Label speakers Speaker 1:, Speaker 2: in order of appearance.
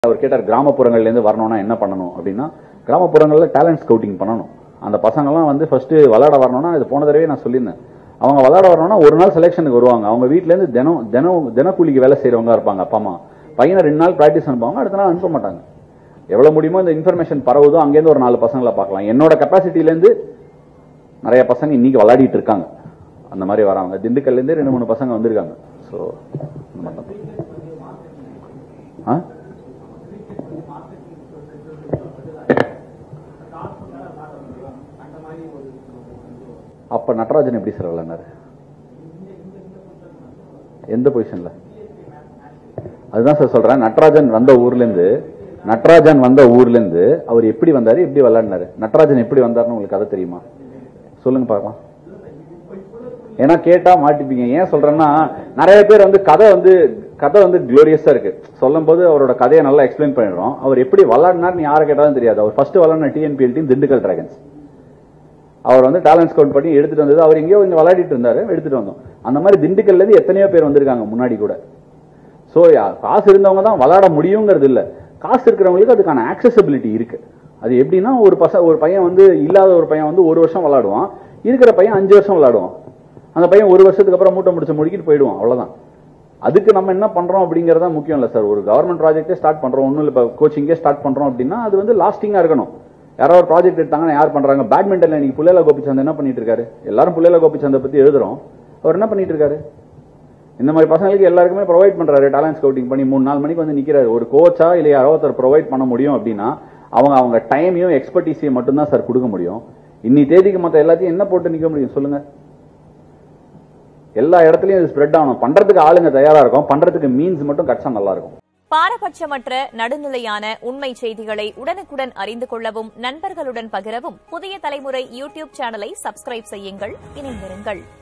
Speaker 1: அவர் கேட்டார் கிராமப்புறங்கள்ல இருந்து வரணும்னா என்ன பண்ணணும் அப்படின்னா கிராமப்புறங்கள்ல டேலண்ட் ஸ்கவுட்டிங் பண்ணணும் அந்த பசங்கெல்லாம் வந்து ஃபர்ஸ்ட் விளையாட வரணும்னா இது போன தடவை நான் சொல்லியிருந்தேன் அவங்க விளையாட வரணும்னா ஒரு நாள் செலெக்ஷனுக்கு வருவாங்க அவங்க வீட்ல இருந்து தினம் தினம் தினக்கூலிக்கு வேலை செய்றவங்க இருப்பாங்க அப்பா அம்மா பையனை ரெண்டு நாள் பிராக்டிஸ் அனுப்புவாங்க அடுத்த நாள் அனுப்ப மாட்டாங்க எவ்வளவு முடியுமோ இந்த இன்ஃபர்மேஷன் பரவுதோ அங்கேருந்து ஒரு நாலு பசங்களை பார்க்கலாம் என்னோட கெப்பாசிட்டில இருந்து நிறைய பசங்க இன்னைக்கு விளையாடிட்டு இருக்காங்க அந்த மாதிரி வராங்க திண்டுக்கல்ல இருந்து ரெண்டு மூணு பசங்க வந்திருக்காங்க ஸோ அந்த மாதிரி தான். ஆ அப்ப நடராஜன் எப்படி சார் விளையாண்டாரு எந்த பொசிஷன்ல அதுதான் சார் சொல்றேன் நடராஜன் வந்த ஊர்ல இருந்து நடராஜன் வந்த ஊர்ல இருந்து அவர் எப்படி வந்தாரு எப்படி விளையாடினாரு நடராஜன் எப்படி வந்தாருன்னு உங்களுக்கு கதை தெரியுமா சொல்லுங்க பார்க்கலாம் ஏன்னா கேட்டா மாட்டிப்பீங்க ஏன் சொல்றேன்னா நிறைய பேர் வந்து கதை வந்து கதை வந்து குளோரியஸா இருக்கு சொல்லும் போது அவரோட கதையை நல்லா எக்ஸ்பிளைன் பண்ணிடுறோம் அவர் எப்படி விளையாடினார்னு யாரை கேட்டாலும் தெரியாது அவர் ஃபர்ஸ்ட் விளையாடின டிஎன்பிஎல் டீம் திண்டுக்கல் டிராகன்ஸ் அவர் வந்து டேலண்ட் ஸ்கவுட் பண்ணி எடுத்துட்டு வந்தது அவர் எங்கேயோ இங்க விளையாடிட்டு இருந்தாரு எடுத்துட்டு வந்தோம் அந்த மாதிரி திண்டுக்கல்ல இருந்து எத்தனையோ பேர் வந்திருக்காங்க முன்னாடி கூட சோ காசு இருந்தவங்க தான் விளையாட முடியுங்கிறது இல்ல காசு இருக்கிறவங்களுக்கு அதுக்கான ஆக்சசபிலிட்டி இருக்கு அது எப்படின்னா ஒரு பச ஒரு பையன் வந்து இல்லாத ஒரு பையன் வந்து ஒரு வருஷம் விளையாடுவான் இருக்கிற பையன் அஞ்சு வருஷம் விளையாடுவான் அந்த பையன் ஒரு வருஷத்துக்கு அப்புறம் மூட்டை முடிச்சு முடிக்கிட்டு போயிடுவான் அவ்வளவுதான் அதுக்கு நம்ம என்ன பண்றோம் அப்படிங்கறது தான் முக்கியம் இல்ல சார் ஒரு கவர்மெண்ட் ப்ராஜெக்டே ஸ்டார்ட் பண்றோம் ஒன்றும் இல்லை இப்போ கோச்சிங்கே ஸ்டார்ட் பண்றோம் அப்படின்னா அது வந்து லாஸ்டிங்கா இருக்கணும் யாரோ ஒரு ப்ராஜெக்ட் எடுத்தாங்கன்னா யார் பண்றாங்க பேட்மிண்டன்ல இன்னைக்கு புள்ளையில கோபிச்சந்த் என்ன பண்ணிட்டு இருக்காரு எல்லாரும் புள்ளையில கோபிச்சந்தை பத்தி எழுதுறோம் அவர் என்ன பண்ணிட்டு இருக்காரு இந்த மாதிரி பசங்களுக்கு எல்லாருக்குமே ப்ரொவைட் பண்றாரு டேலண்ட் ஸ்கவுட்டிங் பண்ணி மூணு நாலு மணிக்கு வந்து நிக்கிறாரு ஒரு கோச்சா இல்ல யாரோ ஒருத்தர் ப்ரொவைட் பண்ண முடியும் அப்படின்னா அவங்க அவங்க டைமையும் எக்ஸ்பர்டீஸையும் மட்டும்தான் சார் கொடுக்க முடியும் இன்னி தேதிக்கு மத்த எல்லாத்தையும் என்ன போட்டு நிக்க முடியும் சொல்லுங்க எல்லா இடத்துலயும் இது ஸ்ப்ரெட் ஆகணும் பண்றதுக்கு ஆளுங்க தயாரா இருக்கும் பண்றதுக்கு மீன்ஸ் மட்டும் கட்சா நல்லா இருக்கும்
Speaker 2: பாரபட்சமற்ற நடுநிலையான உண்மை செய்திகளை உடனுக்குடன் அறிந்து கொள்ளவும் நண்பர்களுடன் பகிரவும் புதிய தலைமுறை யூடியூப் சேனலை சப்ஸ்கிரைப் செய்யுங்கள் இணைந்திருங்கள்